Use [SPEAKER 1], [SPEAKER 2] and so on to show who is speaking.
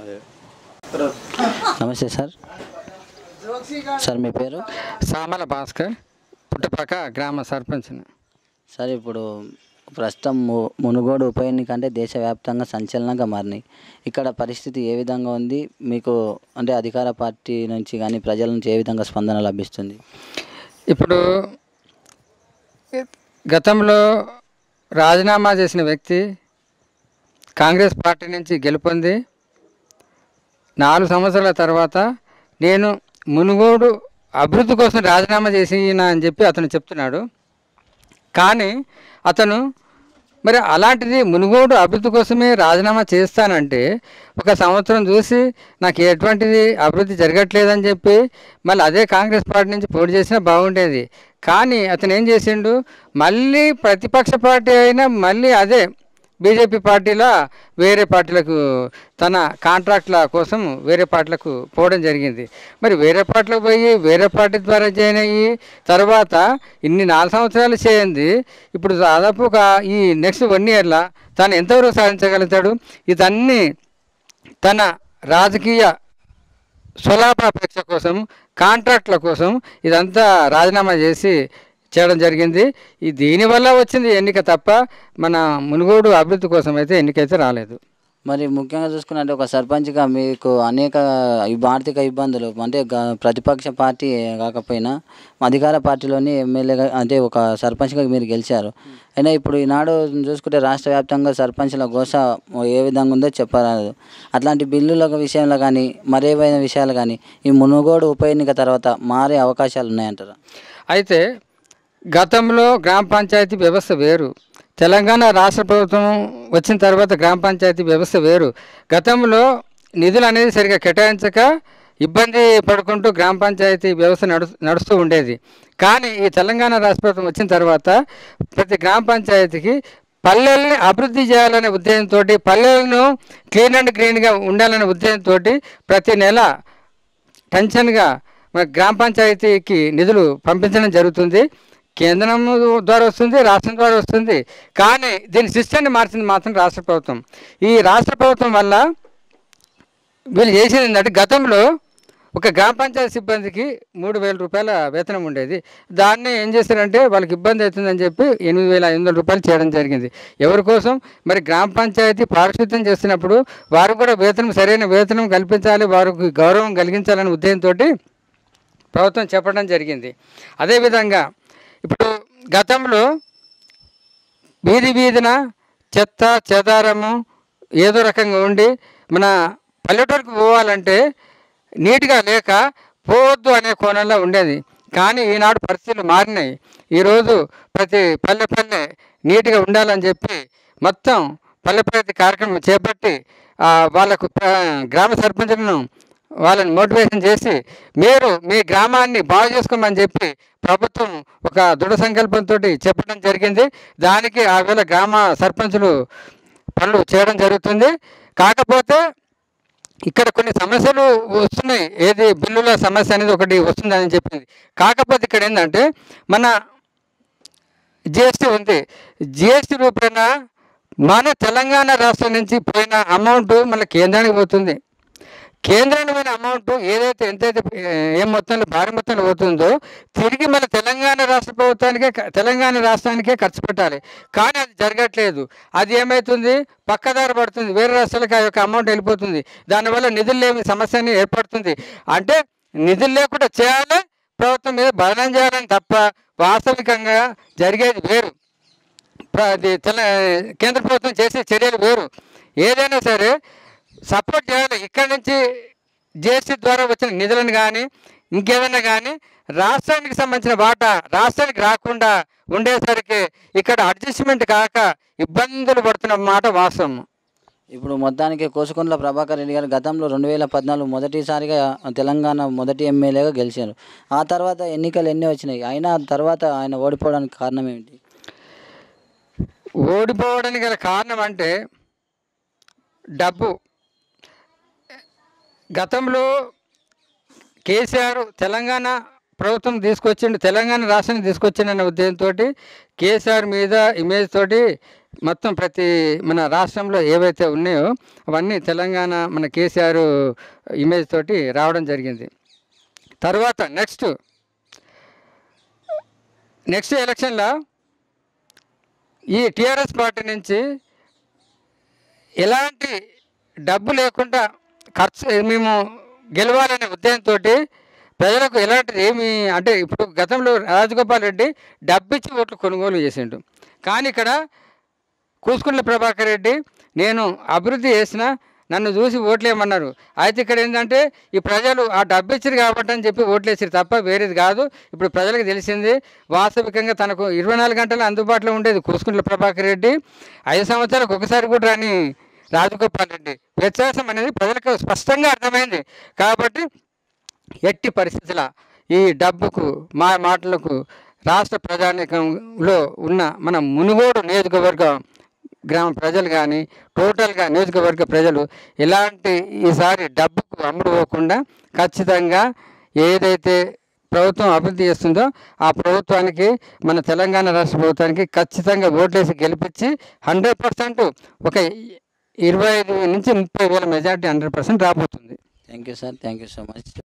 [SPEAKER 1] నమస్తే sir sir మీ పేరు
[SPEAKER 2] సామల భాస్కర్ పుట్టపక్క గ్రామ సర్పంచ్ని
[SPEAKER 1] సార్ ఇప్పుడు ప్రస్తుతం ము- మునుగోడు ఉప ఎన్నిక అంటే దేశవ్యాప్తంగా సంచలనంగా మారినాయి ఇక్కడ పరిస్థితి ఏ విధంగా ఉంది మీకు అంటే అధికార పార్టీ నుంచి కానీ ప్రజల నుంచి ఏ విధంగా స్పందన లభిస్తుంది
[SPEAKER 2] ఇప్పుడు గతంలో రాజీనామా చేసిన వ్యక్తి కాంగ్రెస్ పార్టీ నుంచి గెలుపొంది నాలుగు సంవత్సరాల తర్వాత నేను మునుగోడు అభివృద్ధి కోసం రాజీనామా చేసిన అని చెప్పి అతను చెప్తున్నాడు కానీ అతను మరి అలాంటిది మునుగోడు అభివృద్ధి కోసమే రాజీనామా చేస్తానంటే ఒక సంవత్సరం చూసి నాకు ఎటువంటిది అభివృద్ధి జరగట్లేదని చెప్పి మళ్ళీ అదే కాంగ్రెస్ పార్టీ నుంచి పోటీ చేసినా బాగుండేది కానీ అతను ఏం చేసిండు మళ్ళీ ప్రతిపక్ష పార్టీ అయినా మళ్ళీ అదే బీజేపీ పార్టీలో వేరే పార్టీలకు తన కాంట్రాక్ట్ల కోసం వేరే పార్టీలకు పోవడం జరిగింది మరి వేరే పార్టీలకు పోయి వేరే పార్టీ ద్వారా జాయిన్ అయ్యి తర్వాత ఇన్ని నాలుగు సంవత్సరాలు చేయండి ఇప్పుడు దాదాపు ఒక ఈ నెక్స్ట్ వన్ ఇయర్లో తను ఎంతవరకు సాధించగలుగుతాడు ఇదన్నీ తన రాజకీయ స్వలాభాపేక్ష కోసం కాంట్రాక్ట్ల కోసం ఇదంతా రాజీనామా చేసి చేయడం జరిగింది ఈ దీనివల్ల వచ్చింది ఎన్నిక తప్ప మన మునుగోడు అభివృద్ధి కోసం అయితే ఎన్నికైతే రాలేదు
[SPEAKER 1] మరి ముఖ్యంగా చూసుకున్నట్టే ఒక సర్పంచ్గా మీకు అనేక ఇబ్- ఆర్థిక ఇబ్బందులు అంటే గ- ప్రతిపక్ష పార్టీ కాకపోయినా అధికార పార్టీలోని ఎమ్మెల్యేగా అంటే ఒక సర్పంచ్గా మీరు గెలిచారు అయినా ఇప్పుడు ఈనాడు చూసుకుంటే రాష్ట్ర వ్యాప్తంగా సర్పంచ్ల గోస ఏ విధంగా ఉందో చెప్పరాదు అట్లాంటి బిల్లుల విషయంలో కానీ మరేవైనా విషయాలు కానీ ఈ మునుగోడు ఉప ఎన్నిక తర్వాత మారే అవకాశాలు ఉన్నాయంటారా
[SPEAKER 2] అయితే గతంలో గ్రామ పంచాయతీ వ్యవస్థ వేరు తెలంగాణ రాష్ట్ర ప్రభుత్వం వచ్చిన తర్వాత గ్రామ పంచాయతీ వ్యవస్థ వేరు గతంలో నిధులు అనేది సరిగా కేటాయించక ఇబ్బంది పడుకుంటూ గ్రామ పంచాయతీ వ్యవస్థ నడు నడుస్తూ ఉండేది కానీ ఈ తెలంగాణ రాష్ట్ర ప్రభుత్వం వచ్చిన తర్వాత ప్రతి గ్రామ పంచాయతీకి పల్లెల్ని అభివృద్ధి చేయాలనే ఉద్దేశంతో పల్లెలను క్లీన్ అండ్ గ్రీన్గా ఉండాలనే ఉద్దేశంతో ప్రతి నెల టెన్షన్గా మన గ్రామ పంచాయతీకి నిధులు పంపించడం జరుగుతుంది కేంద్రం ద్వారా వస్తుంది రాష్ట్రం ద్వారా వస్తుంది కానీ దీని సిస్టమ్ని మార్చింది మాత్రం రాష్ట్ర ప్రభుత్వం ఈ రాష్ట్ర ప్రభుత్వం వల్ల వీళ్ళు చేసేది ఏంటంటే గతంలో ఒక గ్రామ పంచాయతీ సిబ్బందికి మూడు వేల రూపాయల వేతనం ఉండేది దాన్ని ఏం చేశారంటే వాళ్ళకి ఇబ్బంది అవుతుందని చెప్పి ఎనిమిది వేల ఐదు వందల రూపాయలు చేయడం జరిగింది ఎవరి కోసం మరి గ్రామ పంచాయతీ పారిశుద్ధ్యం చేస్తున్నప్పుడు వారు కూడా వేతనం సరైన వేతనం కల్పించాలి వారికి గౌరవం కలిగించాలనే ఉద్దేశంతో ప్రభుత్వం చెప్పడం జరిగింది అదేవిధంగా ఇప్పుడు గతంలో వీధి వీధిన చెత్త చెదారము ఏదో రకంగా ఉండి మన పల్లెటూరుకు పోవాలంటే నీట్గా లేక పోవద్దు అనే కోణంలో ఉండేది కానీ ఈనాడు పరిస్థితులు మారినాయి ఈరోజు ప్రతి పల్లె పల్లె నీట్గా ఉండాలని చెప్పి మొత్తం పల్లె ప్రగతి కార్యక్రమం చేపట్టి ఆ, వాళ్ళకు ప్ర- గ్రామ సర్పంచులను వాళ్ళని మోటివేషన్ చేసి మీరు మీ గ్రామాన్ని బాగు చేసుకోమని చెప్పి ప్రభుత్వం ఒక దృఢ సంకల్పంతో చెప్పడం జరిగింది దానికి ఆ వేళ గ్రామ సర్పంచులు పనులు చేయడం జరుగుతుంది కాకపోతే ఇక్కడ కొన్ని సమస్యలు వస్తున్నాయి ఏది బిల్లుల సమస్య అనేది ఒకటి వస్తుందని చెప్పింది కాకపోతే ఇక్కడ ఏంటంటే మన జిఎస్టీ ఉంది జిఎస్టీ రూపేణ మన తెలంగాణ రాష్ట్రం నుంచి పోయిన అమౌంట్ మన కేంద్రానికి పోతుంది కేంద్రానికి పోయిన అమౌంట్ ఏదైతే ఎంతైతే ఏ, ఏం మొత్తంలో భారీ మొత్తంలో పోతుందో తిరిగి మన తెలంగాణ రాష్ట్ర ప్రభుత్వానికే క- తెలంగాణ రాష్ట్రానికే ఖర్చు పెట్టాలి కానీ అది జరగట్లేదు అది ఏమవుతుంది పక్కదారి పడుతుంది వేరే రాష్ట్రాలకు ఆ యొక్క అమౌంట్ వెళ్ళిపోతుంది దానివల్ల నిధులు లేని సమస్య అనేది ఏర్పడుతుంది అంటే నిధులు లేకుండా చేయాలి ప్రభుత్వం మీద బదనం చేయాలని తప్ప వాస్తవికంగా జరిగేది వేరు ప్ర- అది తెల కేంద్ర ప్రభుత్వం చేసే చర్యలు వేరు ఏదైనా సరే సపోర్ట్ చేయాలి ఇక్కడి నుంచి జిఎస్టీ ద్వారా వచ్చిన నిధులను కానీ ఇంకేదైనా కానీ రాష్ట్రానికి సంబంధించిన వాటా రాష్ట్రానికి రాకుండా ఉండేసరికి ఇక్కడ అడ్జస్ట్మెంట్ కాక ఇబ్బందులు పడుతున్న మాట వాస్తవం
[SPEAKER 1] ఇప్పుడు మొత్తానికి కోసుకొండల ప్రభాకర్ రెడ్డి గారు గతంలో రెండు వేల పద్నాలుగు మొదటిసారిగా తెలంగాణ మొదటి ఎమ్మెల్యేగా గెలిచారు ఆ తర్వాత ఎన్నికలు ఎన్ని వచ్చినాయి అయినా ఆ తర్వాత ఆయన ఓడిపోవడానికి కారణం ఏమిటి
[SPEAKER 2] ఓడిపోవడానికి గల కారణం అంటే డబ్బు గతంలో కేసీఆర్ తెలంగాణ ప్రభుత్వం తీసుకొచ్చిండు తెలంగాణ రాష్ట్రాన్ని తీసుకొచ్చిండన్న ఉద్దేశంతో కేసీఆర్ మీద ఇమేజ్ తోటి మొత్తం ప్రతి మన రాష్ట్రంలో ఏవైతే ఉన్నాయో అవన్నీ తెలంగాణ మన కేసీఆర్ ఇమేజ్ తోటి రావడం జరిగింది తర్వాత నెక్స్ట్ నెక్స్ట్ ఎలక్షన్లో ఈ టీఆర్ఎస్ పార్టీ నుంచి ఎలాంటి డబ్బు లేకుండా ఖర్చు మేము గెలవాలనే ఉద్దేశంతో ప్రజలకు ఎలాంటిది ఏమి అంటే ఇప్పుడు గతంలో రాజగోపాల్ రెడ్డి డబ్బిచ్చి ఓట్లు కొనుగోలు చేసిండు కానీ ఇక్కడ కూసుకుంట్ల ప్రభాకర్ రెడ్డి నేను అభివృద్ధి చేసిన నన్ను చూసి ఓట్లేయమన్నారు అయితే ఇక్కడ ఏంటంటే ఈ ప్రజలు ఆ డబ్బు ఇచ్చారు కాబట్టి అని చెప్పి ఓట్లేసారు తప్ప వేరేది కాదు ఇప్పుడు ప్రజలకు తెలిసింది వాస్తవికంగా తనకు ఇరవై నాలుగు గంటలు అందుబాటులో ఉండేది కూసుకుంట్ల ప్రభాకర్ రెడ్డి ఐదు సంవత్సరాలకు ఒకసారి కూడా రాని రాజగోపాల్ రెడ్డి వ్యత్యాసం అనేది ప్రజలకు స్పష్టంగా అర్థమైంది కాబట్టి ఎట్టి పరిస్థితుల ఈ డబ్బుకు మా మాటలకు రాష్ట్ర ప్రజానీకంలో ఉన్న మన మునుగోడు నియోజకవర్గం గ్రామ ప్రజలు కానీ టోటల్గా నియోజకవర్గ ప్రజలు ఎలాంటి ఈసారి డబ్బుకు అమ్ముడు పోకుండా ఖచ్చితంగా ఏదైతే ప్రభుత్వం అభివృద్ధి చేస్తుందో ఆ ప్రభుత్వానికి మన తెలంగాణ రాష్ట్ర ప్రభుత్వానికి ఖచ్చితంగా ఓట్లేసి గెలిపించి హండ్రెడ్ పర్సెంట్ ఒక ఇరవై ఐదు నుంచి ముప్పై వేల మెజార్టీ హండ్రెడ్ పర్సెంట్ రాబోతుంది
[SPEAKER 1] thank you sir thank you so much